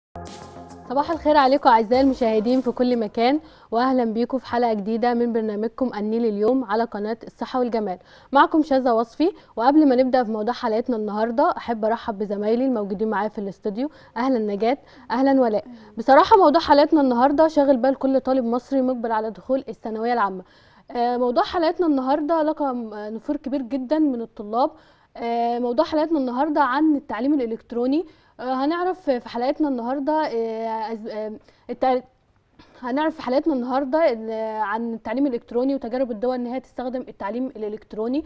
صباح الخير عليكم اعزائي المشاهدين في كل مكان واهلا بيكم في حلقه جديده من برنامجكم النيل اليوم على قناه الصحه والجمال معكم شاذة وصفي وقبل ما نبدا في موضوع حلقتنا النهارده احب ارحب بزمايلي الموجودين معايا في الاستوديو اهلا نجاة اهلا ولاء بصراحه موضوع حلقتنا النهارده شاغل بال كل طالب مصري مقبل على دخول الثانويه العامه آه، موضوع حلقتنا النهارده لقى نفور كبير جدا من الطلاب آه، موضوع حلقتنا النهارده عن التعليم الالكتروني آه، هنعرف في حلقتنا النهارده آه، أز- آه، التع- هنعرف في حلقتنا النهارده ال- عن التعليم الالكتروني وتجارب الدول ان هي تستخدم التعليم الالكتروني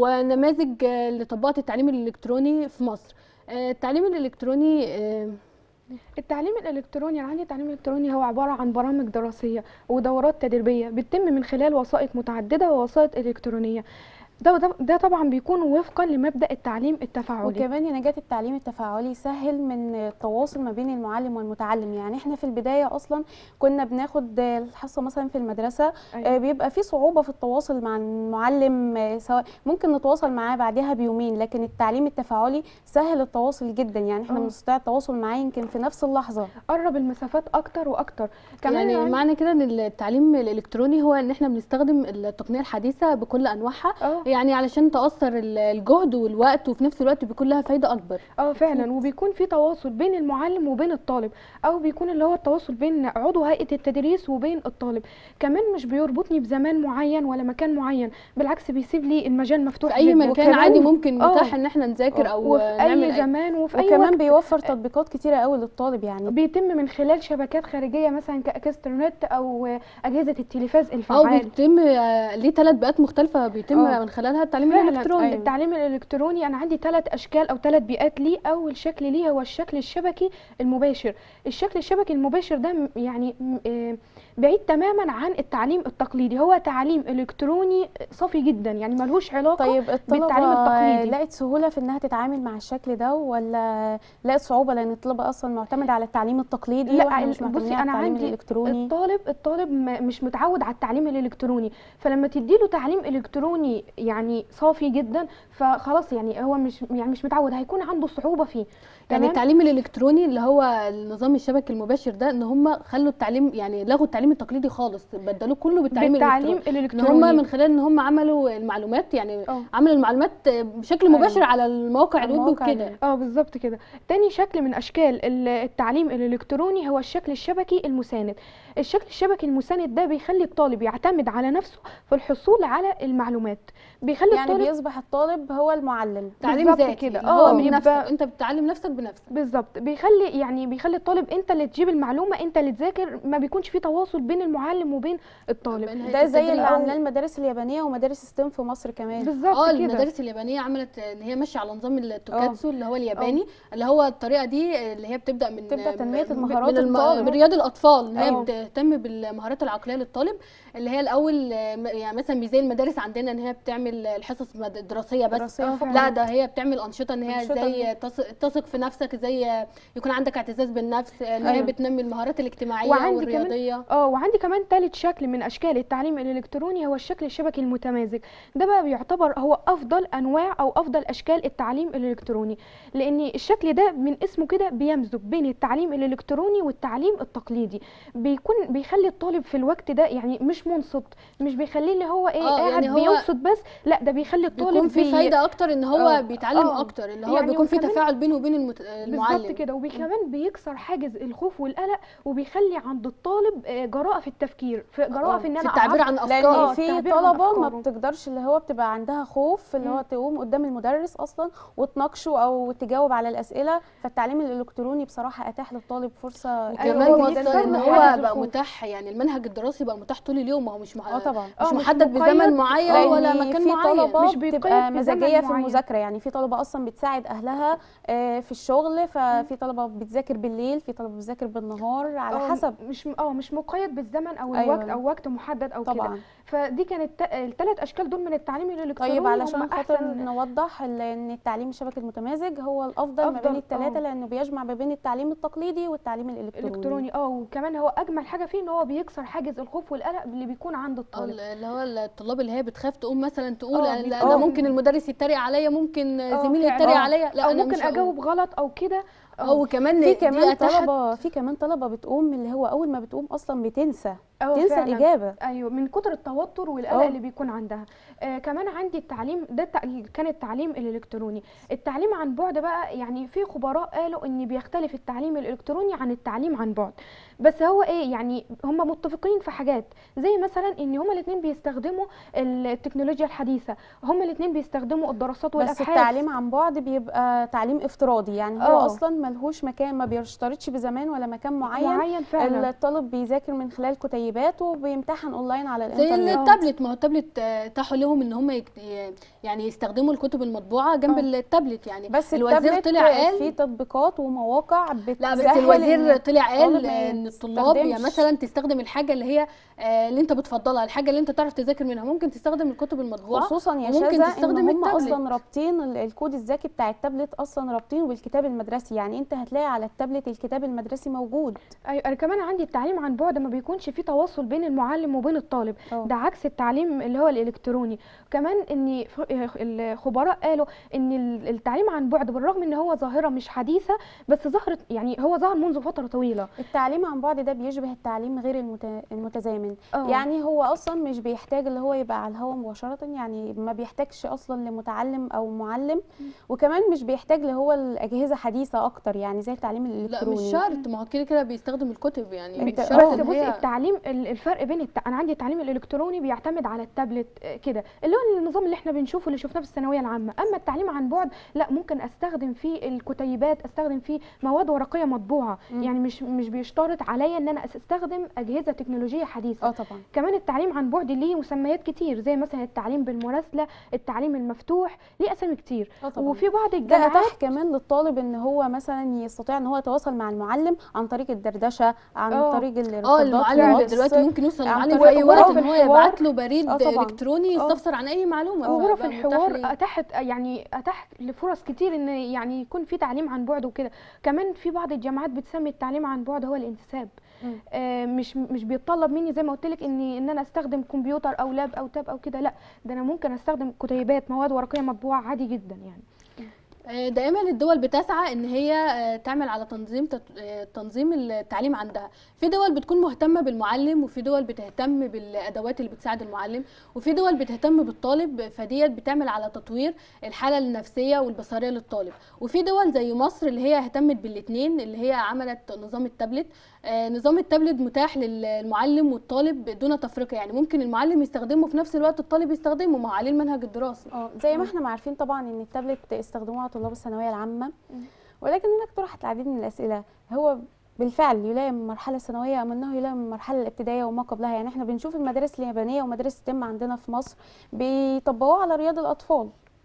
ونماذج آه، لتطبيقات التعليم الالكتروني في مصر آه، التعليم الالكتروني آه، التعليم الالكتروني انا عندي التعليم الالكتروني هو عباره عن برامج دراسيه ودورات تدريبيه بتتم من خلال وسائط متعدده ووسائط الكترونيه ده, ده, ده طبعا بيكون وفقا لمبدا التعليم التفاعلي وكمان يا نجاة التعليم التفاعلي سهل من التواصل ما بين المعلم والمتعلم يعني احنا في البداية اصلا كنا بناخد الحصة مثلا في المدرسة أيوة. آه، بيبقى في صعوبة في التواصل مع المعلم آه، سواء ممكن نتواصل معاه بعدها بيومين لكن التعليم التفاعلي سهل التواصل جدا يعني احنا آه. بنستطيع التواصل معاه يمكن في نفس اللحظة قرب المسافات اكتر واكتر كمان يعني عندي- معنى كده ان التعليم الالكتروني هو ان احنا بنستخدم التقنيه الحديثه بكل انواعها اه يعني علشان تاثر ال- الجهد والوقت وفي نفس الوقت بيكون لها فايده اكبر اه فعلا وبيكون في تواصل بين المعلم وبين الطالب او بيكون اللي هو التواصل بين عضو هيئه التدريس وبين الطالب كمان مش بيربطني بزمان معين ولا مكان معين بالعكس بيسيب لي المجال مفتوح في اي جدا. مكان وكمان- عادي ممكن آه. متاح ان احنا نذاكر او وفي نعمل اي زمان وفي اي وكمان وقت بيوفر تطبيقات كتيرة قوي للطالب يعني بيتم من خلال شبكات خارجيه مثلا كاكسترنت او اجهزه التلفاز او الفعال بيتم آه، ليه ثلاث بيئات مختلفه بيتم آه. من خلالها التعليم فعلا الالكتروني أيوة. التعليم الالكتروني انا عندي ثلاث اشكال او ثلاث بيئات ليه اول شكل ليه هو الشكل الشبكي المباشر الشكل الشبكي المباشر ده م- يعني م- آه، بعيد تماما عن التعليم التقليدي هو تعليم الكتروني صافي جدا يعني ملهوش علاقه طيب بالتعليم الطلبة التقليدي. لقت سهولة في انها تتعامل مع الشكل ده ولا لقت صعوبة لان الطلبة اصلا معتمدة على التعليم التقليدي لا واحنا مش ال- معتمدين بصي على انا التعليم عندي الالكتروني الطالب الطالب م- مش متعود على التعليم الالكتروني فلما تديله تعليم الكتروني يعني صافي جدا فخلاص يعني هو مش يعني مش متعود هيكون عنده صعوبه فيه يعني تمام؟ التعليم الالكتروني اللي هو النظام الشبكي المباشر ده ان هم خلوا التعليم يعني لغوا التعليم التقليدي خالص بدلوه كله بالتعليم بالتعليم الالكتروني ان الالكتروني هم من خلال ان هم عملوا المعلومات يعني اه عملوا المعلومات بشكل أيوة. مباشر على المواقع الويب المواقع وكده ال- اه بالظبط كده تاني شكل من اشكال ال- التعليم الالكتروني هو الشكل الشبكي المساند الشكل الشبكي المساند ده بيخلي الطالب يعتمد على نفسه في الحصول على المعلومات بيخلي يعني الطالب بيصبح الطالب هو المعلم تعليم بالظبط ذاتي كده. اللي هو اه، من بيبقى- نفسك انت بتعلم نفسك بنفسك بالظبط بيخلي يعني بيخلي الطالب انت اللي تجيب المعلومه انت اللي تذاكر ما بيكونش في تواصل بين المعلم وبين الطالب بين هيئة ده زي اللي التدريس. عاملاه المدارس اليابانيه ومدارس ستيم في مصر كمان بالظبط اه كده المدارس اليابانيه عملت ان هي ماشيه على نظام التوكاتسو اللي هو الياباني اللي هو الطريقه دي اللي هي بتبدا من تبدأ تنمية من- المهارات من الم- الطالب. من رياض الاطفال ان هي اه. بتهتم بالمهارات العقليه للطالب اللي هي الاول آه، م- يعني مثلا مش زي المدارس عندنا ان هي بتعمل الحصص مد- دراسيه بس دراسية اه فقط. لا ده هي بتعمل انشطه ان هي أنشطة ازاي تص- تثق في نفسك ازاي يكون عندك اعتزاز بالنفس ان هي أيوة. بتنمي المهارات الاجتماعيه وعندي كمان- والرياضيه اه وعندي كمان ثالث شكل من اشكال التعليم الالكتروني هو الشكل الشبكي المتمازج ده بقى بيعتبر هو افضل انواع او افضل اشكال التعليم الالكتروني لان الشكل ده من اسمه كده بيمزج بين التعليم الالكتروني والتعليم التقليدي بيكون بيخلي الطالب في الوقت ده يعني مش منصت مش بيخليه اللي هو ايه اه، قاعد يعني هو بينصت بس لا ده بيخلي الطالب بيكون في بي- فايده اكتر ان هو اه، بيتعلم اه. اكتر اللي هو يعني بيكون في وكمان- تفاعل بينه وبين المت... المعلم بالظبط كده وكمان بيكسر حاجز الخوف والقلق وبيخلي عند الطالب آه، جراءه في التفكير في جراءه اه، في ان في انا التعبير أعبر- عن لان افكار في التعبير عن طلبه ما أفكاره. بتقدرش اللي هو بتبقى عندها خوف اللي هو مم. تقوم قدام المدرس اصلا وتناقشه او تجاوب على الاسئله فالتعليم الالكتروني بصراحه اتاح للطالب فرصه وكمان هو وصل بيكسر ان له هو حاجز بقى الخوف. متاح يعني المنهج الدراسي بقى متاح طول اليوم ما هو مش مح... اه طبعا اه، مش مش محدد مقيد- بزمن معين اه، ولا لأن مكان في معين طلبه مش بيقيد بتبقى بزمن مزاجيه في معين. المذاكره يعني في طلبه اصلا بتساعد اهلها آه، في الشغل ففي طلبه بتذاكر بالليل في طلبه بتذاكر بالنهار على اه، حسب مش اه مش مقيد بالزمن او أيوة. الوقت او وقت محدد او كده طبعا فدي كانت الثلاث اشكال دول من التعليم الالكتروني طيب علشان هم خاطر احسن نوضح ال- ان التعليم الشبكي المتمازج هو الافضل ما أفضل، بين الثلاثه اه. لانه بيجمع ما بين التعليم التقليدي والتعليم الالكتروني الكتروني اه وكمان هو اجمل حاجه فيه ان هو بيكسر حاجز الخوف والقلق اللي بيكون عند أو الطالب اللي هو الطلاب اللي هي بتخاف تقوم مثلا تقول اه، انا بيت- أنا اه. ممكن المدرس يتريق عليا ممكن اه، زميلي فعلا. يتريق اه. عليا لا او انا ممكن مش هقوم. اجاوب غلط او كده او كمان في دي كمان أتاحت- طلبه في كمان طلبه بتقوم اللي هو اول ما بتقوم اصلا بتنسى اه تنسى فعلاً. الاجابه ايوه من كتر التوتر والقلق اه. اللي بيكون عندها آه كمان عندي التعليم ده التع- كان التعليم الالكتروني التعليم عن بعد بقى يعني في خبراء قالوا ان بيختلف التعليم الالكتروني عن التعليم عن بعد بس هو ايه يعني هم متفقين في حاجات زي مثلا ان هما الاثنين بيستخدموا التكنولوجيا الحديثه هما الاثنين بيستخدموا الدراسات بس والابحاث التعليم عن بعد بيبقى تعليم افتراضي يعني هو اه. اصلا ملهوش مكان ما بيشترطش بزمان ولا مكان معين معين فعلا الطالب بيذاكر من خلال كتيبات وبيمتحن اونلاين على زي الانترنت التابلت ما هو التابلت آه، اتاحوا لهم ان هم يكت... ي- يعني يستخدموا الكتب المطبوعه جنب اه. التابلت يعني بس الوزير التابلت طلع قال في تطبيقات ومواقع لا بتسهل بس الوزير إن طلع قال الطالب ما ان الطلاب يعني يستخدمش. مثلا تستخدم الحاجه اللي هي آه، اللي انت بتفضلها الحاجه اللي انت تعرف تذاكر منها ممكن تستخدم الكتب المطبوعه خصوصا يا وممكن شاذة ان تستخدم هم التابلت. اصلا رابطين ال- الكود الذكي بتاع التابلت اصلا رابطينه بالكتاب المدرسي يعني انت هتلاقي على التابلت الكتاب المدرسي موجود ايوه انا كمان عندي التعليم عن بعد ما بيكونش فيه تواصل بين المعلم وبين الطالب اه. ده عكس التعليم اللي هو الالكتروني كمان ان ف- الخبراء قالوا ان ال- التعليم عن بعد بالرغم ان هو ظاهره مش حديثه بس ظهرت يعني هو ظهر منذ فتره طويله التعليم عن بعد ده بيشبه التعليم غير المت... المتزامن اه. يعني هو اصلا مش بيحتاج اللي هو يبقى على الهواء مباشره يعني ما بيحتاجش اصلا لمتعلم او معلم وكمان مش بيحتاج اللي هو الاجهزه حديثه اكتر يعني زي التعليم لا الالكتروني مش شرط ما هو كده كده بيستخدم الكتب يعني مش انت- شرط بس ان بص هي التعليم ال- الفرق بين الت... انا عندي التعليم الالكتروني بيعتمد على التابلت آه، كده اللي هو النظام اللي احنا بنشوفه اللي شفناه في الثانويه العامه اما التعليم عن بعد لا ممكن استخدم فيه الكتيبات استخدم فيه مواد ورقيه مطبوعه مم. يعني مش مش بيشترط عليا ان انا استخدم اجهزه تكنولوجيه حديثه اه طبعا كمان التعليم عن بعد ليه مسميات كتير زي مثلا التعليم بالمراسله التعليم المفتوح ليه اسامي كتير اه طبعا وفي بعض ده الجامعات اتاح كمان للطالب ان هو مثلا يستطيع ان هو يتواصل مع المعلم عن طريق الدردشه عن اه. طريق اه الارتباط المعلم الواتس. دلوقتي ممكن يوصل عن المعلم في طريق اي وقت غرف ان هو الحوار. يبعت له بريد اه طبعا. الكتروني اه. يستفسر عن اي معلومه وغرف فبقى متاح الحوار ليه. اتاحت يعني اتاح لفرص كتير ان يعني يكون في تعليم عن بعد وكده كمان في بعض الجامعات بتسمي التعليم عن بعد هو الانتساب مم. آه مش مش بيتطلب مني زي ما قلت لك ان ان انا استخدم كمبيوتر او لاب او تاب او كده لا ده انا ممكن استخدم كتيبات مواد ورقيه مطبوعه عادي جدا يعني آه، دائما الدول بتسعى ان هي آه، تعمل على تنظيم تت- آه، تنظيم التعليم عندها في دول بتكون مهتمه بالمعلم وفي دول بتهتم بالادوات اللي بتساعد المعلم وفي دول بتهتم بالطالب فديت بتعمل على تطوير الحاله النفسيه والبصريه للطالب وفي دول زي مصر اللي هي اهتمت بالاثنين اللي هي عملت نظام التابلت آه، نظام التابلت متاح للمعلم والطالب دون تفرقه يعني ممكن المعلم يستخدمه في نفس الوقت الطالب يستخدمه ما هو عليه المنهج الدراسي اه زي ما احنا ما عارفين طبعا ان التابلت استخدموها طلاب الثانويه العامه ولكن هناك طرحت العديد من الاسئله هو بالفعل يلائم المرحله الثانويه ام انه يلائم المرحله الابتدائيه وما قبلها يعني احنا بنشوف المدارس اليابانيه ومدارس التم عندنا في مصر بيطبقوها على رياض الاطفال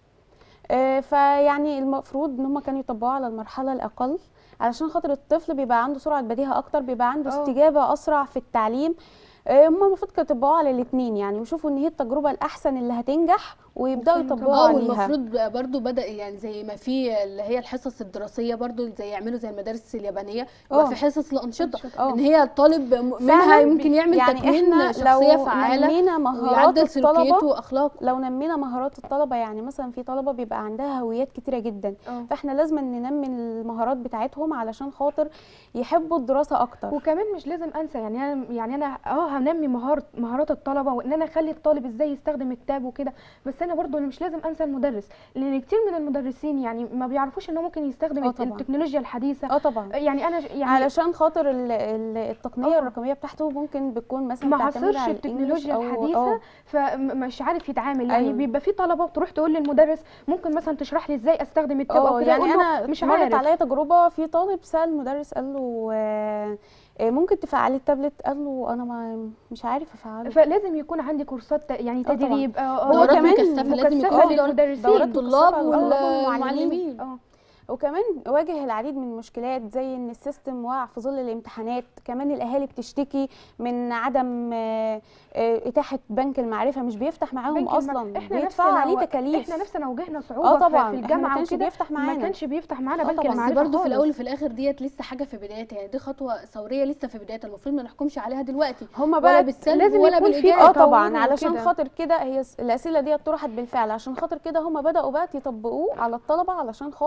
آه، فيعني المفروض ان هم كانوا يطبقوها على المرحله الاقل علشان خاطر الطفل بيبقى عنده سرعه بديهه اكتر بيبقى عنده اه. استجابه اسرع في التعليم آه، هم المفروض كانوا يطبقوها على الاثنين يعني ويشوفوا ان هي التجربه الاحسن اللي هتنجح ويبداوا وكانوا يطبقوها اه عليها والمفروض برضو بدا يعني زي ما في اللي هي الحصص الدراسيه برضو زي يعملوا زي المدارس اليابانيه يبقى اه. في حصص الانشطه اه. ان هي الطالب م- منها فعلاً ممكن يعمل يعني تكوين احنا شخصيه لو فعاله نمينا مهارات ويعدل سلوكياته الطلبه واخلاقه لو نمينا مهارات الطلبه يعني مثلا في طلبه بيبقى عندها هويات كتيره جدا اه فاحنا لازم ننمي المهارات بتاعتهم علشان خاطر يحبوا الدراسه اكتر وكمان مش لازم انسى يعني انا يعني انا اه هنمي مهارة مهارات الطلبه وان انا اخلي الطالب ازاي يستخدم التاب وكده بس انا برضو مش لازم انسى المدرس لان كتير من المدرسين يعني ما بيعرفوش ان هو ممكن يستخدم اه الت- طبعا. التكنولوجيا الحديثه اه طبعا يعني انا ش- يعني علشان خاطر ال- ال- التقنيه اه. الرقميه بتاعته ممكن بتكون مثلا ما بتعتمد عصرش على الإنجليش التكنولوجيا أو- الحديثه اه. فمش عارف يتعامل يعني أيوة. بيبقى في طلبه بتروح تقول للمدرس ممكن مثلا تشرح لي ازاي استخدم التاب او اه كده يعني يقول له انا مش مرت عارف عليا تجربه في طالب سال المدرس قال له آه، آه، ممكن تفعلي التابلت قال له انا ما مش عارف افعله فلازم يكون عندي كورسات ت- يعني اه طبعا. تدريب آه، آه، دورات كمان مكثفه لازم مكثفة يكون في دور- للمدرسين. دورات مكثفة الطلاب للطلاب والمعلمين اه وكمان واجه العديد من المشكلات زي ان السيستم واقع في ظل الامتحانات كمان الاهالي بتشتكي من عدم آه، آه، اتاحه بنك المعرفه مش بيفتح معاهم بنك الم- اصلا احنا بيدفعوا نفسنا عليه و- تكاليف احنا نفسنا واجهنا صعوبه اه في- طبعا في احنا الجامعه ما كانش وكده بيفتح ما معانا كانش بيفتح معانا اه بنك طبعا. بس بس المعرفه برضه في خالص. الاول وفي الاخر ديت لسه حاجه في بدايتها يعني دي خطوه ثوريه لسه في بدايتها المفروض ما نحكمش عليها دلوقتي هما ولا بقى بالسلب لازم ولا يكون في بالايجاب اه تطور طبعا علشان وكده. خاطر كده هي س- الاسئله دي طرحت بالفعل عشان خاطر كده هم بداوا بقى يطبقوه على الطلبه علشان خاطر يجروا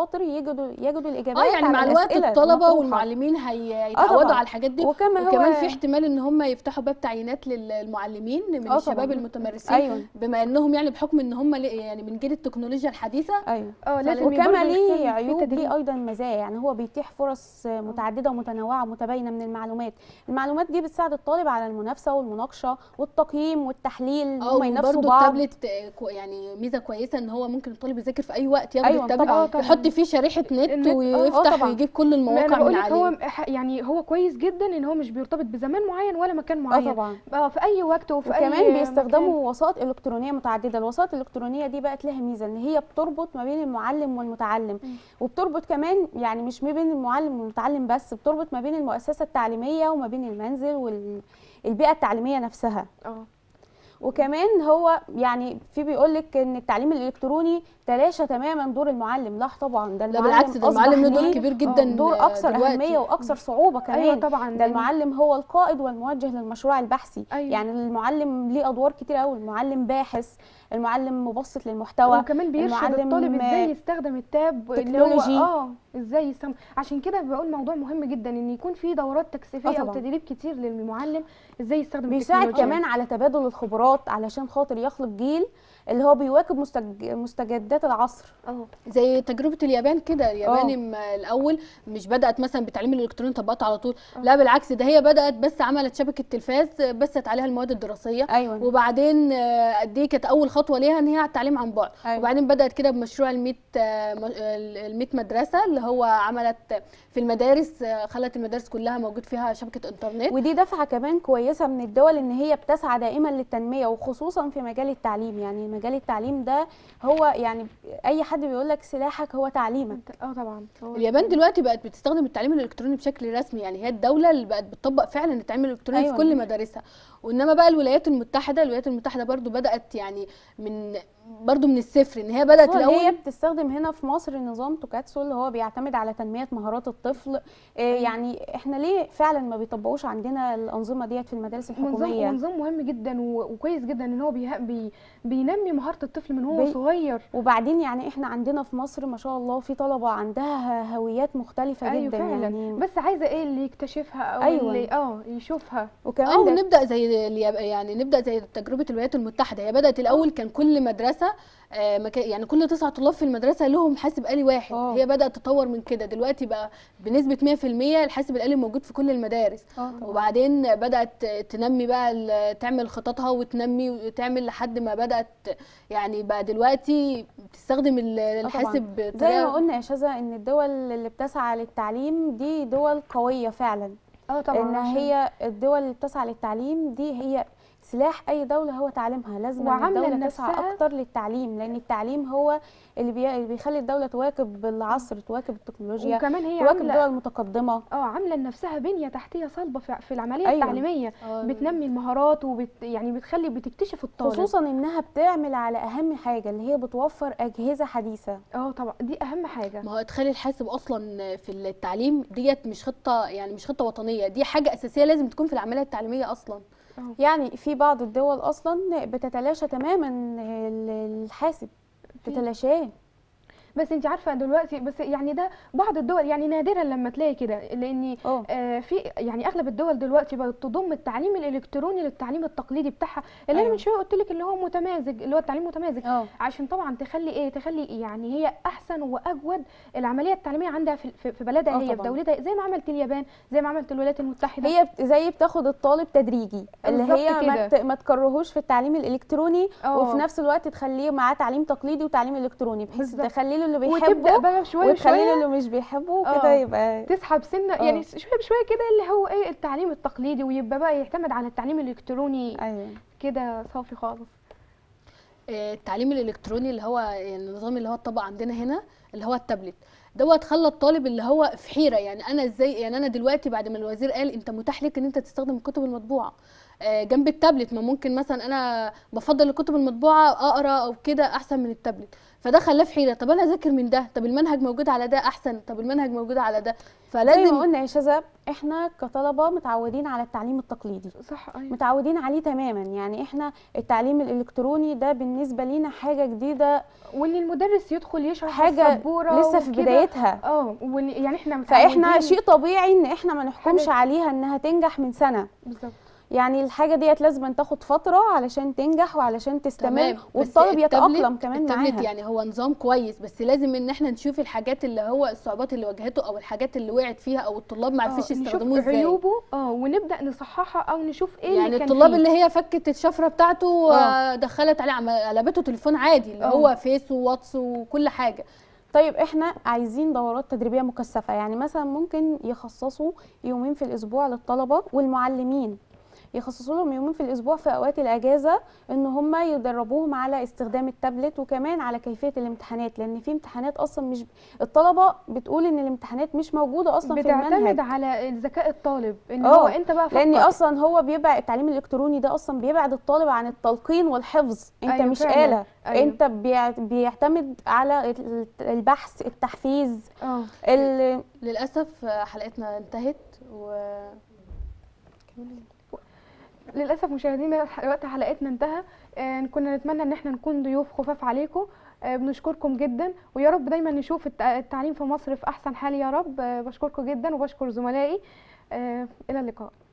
يجدوا يجدوا الاجابات اه يعني على مع الوقت الأسئلة الطلبه المطروحة. والمعلمين هي- هيتعودوا طبعاً. على الحاجات دي وكما هو وكمان في احتمال ان هم يفتحوا باب تعيينات للمعلمين من آه الشباب طبعاً. المتمرسين ايوه بما انهم يعني بحكم ان هم لي- يعني من جيل التكنولوجيا الحديثه ايوه اه لازم وكما برضه ليه يكون في عيوب تدريب. ليه ايضا مزايا يعني هو بيتيح فرص متعدده ومتنوعه ومتباينه من المعلومات المعلومات دي بتساعد الطالب على المنافسه والمناقشه والتقييم والتحليل ان اه هم ينافسوا وبرده بعض التابلت آه، كو- يعني ميزه كويسه ان هو ممكن الطالب يذاكر في اي وقت ياخد أيوة التابلت طبعاً. آه طبعاً. يحط فيه شريحه نت النت، آه، آه ويفتح طبعاً. ويجيب كل ما المواقع انا من بقول لك هو عليه ح- يعني هو كويس جدا ان هو مش بيرتبط بزمان معين ولا مكان اه معين طبعا اه في اي وقت وفي اي وكمان مكان. بيستخدموا وسائط الكترونيه متعدده الوسائط الالكترونيه دي بقت لها ميزه ان هي بتربط ما بين المعلم والمتعلم وبتربط كمان يعني مش ما بين المعلم والمتعلم بس بتربط ما بين المؤسسه التعليميه وما بين المنزل والبيئه التعليميه نفسها اه وكمان هو يعني في بيقول لك ان التعليم الالكتروني تلاشى تماما دور المعلم لا طبعا ده لا المعلم بالعكس ده أصبح المعلم له دور ليه كبير جدا دور اكثر دلوقتي. اهميه واكثر صعوبه كمان ايوه طبعا ده المعلم هو القائد والموجه للمشروع البحثي أيوة. يعني المعلم ليه ادوار كتير قوي المعلم باحث المعلم مبسط للمحتوى وكمان بيرشد المعلم الطالب ازاي يستخدم التاب اللي هو تكنولوجي. اه ازاي يستخدم عشان كده بقول موضوع مهم جدا ان يكون في دورات تكثيفيه آه او طبعاً. تدريب كتير للمعلم ازاي يستخدم بيساعد التكنولوجيا. كمان على تبادل الخبرات علشان خاطر يخلق جيل اللي هو بيواكب مستج... مستجدات العصر اه زي تجربه اليابان كده اليابان م- الاول مش بدات مثلا بالتعليم الالكتروني طبقته على طول لا بالعكس ده هي بدات بس عملت شبكه تلفاز بثت عليها المواد الدراسيه ايوه وبعدين آه، قد ايه كانت اول خطوه ليها ان هي على التعليم عن بعد أيوة. وبعدين بدات كده بمشروع ال 100 ال 100 مدرسه اللي هو عملت في المدارس آه، خلت المدارس كلها موجود فيها شبكه انترنت ودي دفعه كمان كويسه من الدول ان هي بتسعى دائما للتنميه وخصوصا في مجال التعليم يعني مجال التعليم ده هو يعني اي حد بيقول لك سلاحك هو تعليمك اه طبعا هو اليابان دلوقتي بقت بتستخدم التعليم الالكتروني بشكل رسمي يعني هي الدوله اللي بقت بتطبق فعلا التعليم الالكتروني أيوة. في كل مدارسها وانما بقى الولايات المتحده الولايات المتحده برضو بدات يعني من برضو من الصفر ان هي بدات هو هي الاول بتستخدم هنا في مصر نظام توكاتسو اللي هو بيعتمد على تنميه مهارات الطفل إيه يعني احنا ليه فعلا ما بيطبقوش عندنا الانظمه ديت في المدارس نظام الحكوميه ونظام مهم جدا و- وكويس جدا ان هو بيه بي بينمي مهاره الطفل من هو بي- صغير وبعدين يعني احنا عندنا في مصر ما شاء الله في طلبه عندها هويات مختلفه ايوه جدا فعلا يعني بس عايزه ايه اللي يكتشفها او أيوة. اللي اه يشوفها اه وكمان ده- ونبدا زي الياب- يعني نبدا زي تجربه الولايات المتحده هي بدات الاول كان كل مدرسه آه، مكا- يعني كل تسعة طلاب في المدرسه لهم حاسب آلي واحد آه. هي بدات تطور من كده دلوقتي بقى بنسبه 100% الحاسب الآلي موجود في كل المدارس اه طبعاً. وبعدين بدات تنمي بقى ال- تعمل خططها وتنمي وتعمل لحد ما بدات يعني بقى دلوقتي بتستخدم ال- الحاسب زي بطريقه ما قلنا يا شذا ان الدول اللي بتسعى للتعليم دي دول قويه فعلا اه طبعا ان عشان- هي الدول اللي بتسعى للتعليم دي هي سلاح اي دوله هو تعليمها لازم إن وعاملة الدوله تسعى لنفسها- اكتر للتعليم لان التعليم هو اللي بي- اللي بيخلي الدوله تواكب العصر تواكب التكنولوجيا وكمان هي تواكب عامله الدول المتقدمه اه عامله لنفسها بنيه تحتيه صلبه في في العمليه أيوة. التعليميه آه. بتنمي المهارات وبت يعني بتخلي بتكتشف الطالب خصوصا انها بتعمل على اهم حاجه اللي هي بتوفر اجهزه حديثه اه طبعا دي اهم حاجه ما هو ادخال الحاسب اصلا في التعليم ديت مش خطه يعني مش خطه وطنيه دي حاجه اساسيه لازم تكون في العمليه التعليميه اصلا يعني في بعض الدول اصلا بتتلاشى تماما ال- الحاسب بتتلاشاه بس انت عارفه دلوقتي بس يعني ده بعض الدول يعني نادرا لما تلاقي كده لان اه آه في يعني اغلب الدول دلوقتي بقت تضم التعليم الالكتروني للتعليم التقليدي بتاعها اللي انا أيوة. من شويه قلت لك اللي هو متمازج اللي هو التعليم متمازج اه عشان طبعا تخلي ايه تخلي يعني هي احسن واجود العمليه التعليميه عندها في في في بلدها آه هي في طبعاً. دولتها زي ما عملت اليابان زي ما عملت الولايات المتحده هي بت- زي بتاخد الطالب تدريجي اللي بالظبط هي ما, كده. ت- ما تكرهوش في التعليم الالكتروني اه. وفي نفس الوقت تخليه معاه تعليم تقليدي وتعليم الكتروني بحيث بالظبط. تخلي له اللي وتبدا بيحبه بقى شويه وتخلي له شويه اللي مش بيحبه اه. كده يبقى تسحب سنه اه. يعني شويه بشويه كده اللي هو ايه التعليم التقليدي ويبقى بقى يعتمد على التعليم الالكتروني ايوه كده صافي خالص آه، التعليم الالكتروني اللي هو يعني النظام اللي هو اتطبق عندنا هنا اللي هو التابلت دوت خلى الطالب اللي هو في حيره يعني انا ازاي يعني انا دلوقتي بعد ما الوزير قال انت متاح لك ان انت تستخدم الكتب المطبوعه آه، جنب التابلت ما ممكن مثلا انا بفضل الكتب المطبوعه اقرا او كده احسن من التابلت فده خلاه في حيره طب انا اذاكر من ده طب المنهج موجود على ده احسن طب المنهج موجود على ده زي ما فلازم قلنا يا شذا احنا كطلبه متعودين على التعليم التقليدي صح ايوه متعودين عليه تماما يعني احنا التعليم الالكتروني ده بالنسبه لينا حاجه جديده وان المدرس يدخل يشرح حاجه على السبوره لسه في وكده. بدايتها اه وإن- يعني احنا فاحنا متعودين- شيء طبيعي ان احنا ما نحكمش حاجة- عليها انها تنجح من سنه بالظبط يعني الحاجه ديت لازم أن تاخد فتره علشان تنجح وعلشان تستمر تمام بس والطالب التابلت- يتاقلم كمان التابلت معاها يعني هو نظام كويس بس لازم ان احنا نشوف الحاجات اللي هو الصعوبات اللي واجهته او الحاجات اللي وقعت فيها او الطلاب ما عرفوش آه، يستخدموه نشوف ازاي عيوبه اه ونبدا نصححها او نشوف ايه يعني اللي كان الطلاب فيه. اللي هي فكت الشفره بتاعته آه. آه، دخلت عليه عم- قلبته تليفون عادي اللي آه. هو فيس وواتس وكل حاجه طيب احنا عايزين دورات تدريبيه مكثفه يعني مثلا ممكن يخصصوا يومين في الاسبوع للطلبه والمعلمين يخصصوا لهم يومين في الاسبوع في اوقات الاجازه ان هم يدربوهم على استخدام التابلت وكمان على كيفيه الامتحانات لان في امتحانات اصلا مش الطلبه بتقول ان الامتحانات مش موجوده اصلا في بتعتمد المنهج على ذكاء الطالب ان آه، هو انت بقى لان فكر. اصلا هو بيبعد التعليم الالكتروني ده اصلا بيبعد الطالب عن التلقين والحفظ انت أيوة مش فعلاً. آلة أيوة. انت بيع- بيعتمد على ال- البحث التحفيز اه ال- للاسف آه، حلقتنا انتهت و للاسف مشاهدينا وقت حلقتنا انتهى آه، كنا نتمنى ان احنا نكون ضيوف خفاف عليكم آه، بنشكركم جدا ويا رب دايما نشوف الت- التعليم في مصر في احسن حال يا رب آه، بشكركم جدا وبشكر زملائي آه، الى اللقاء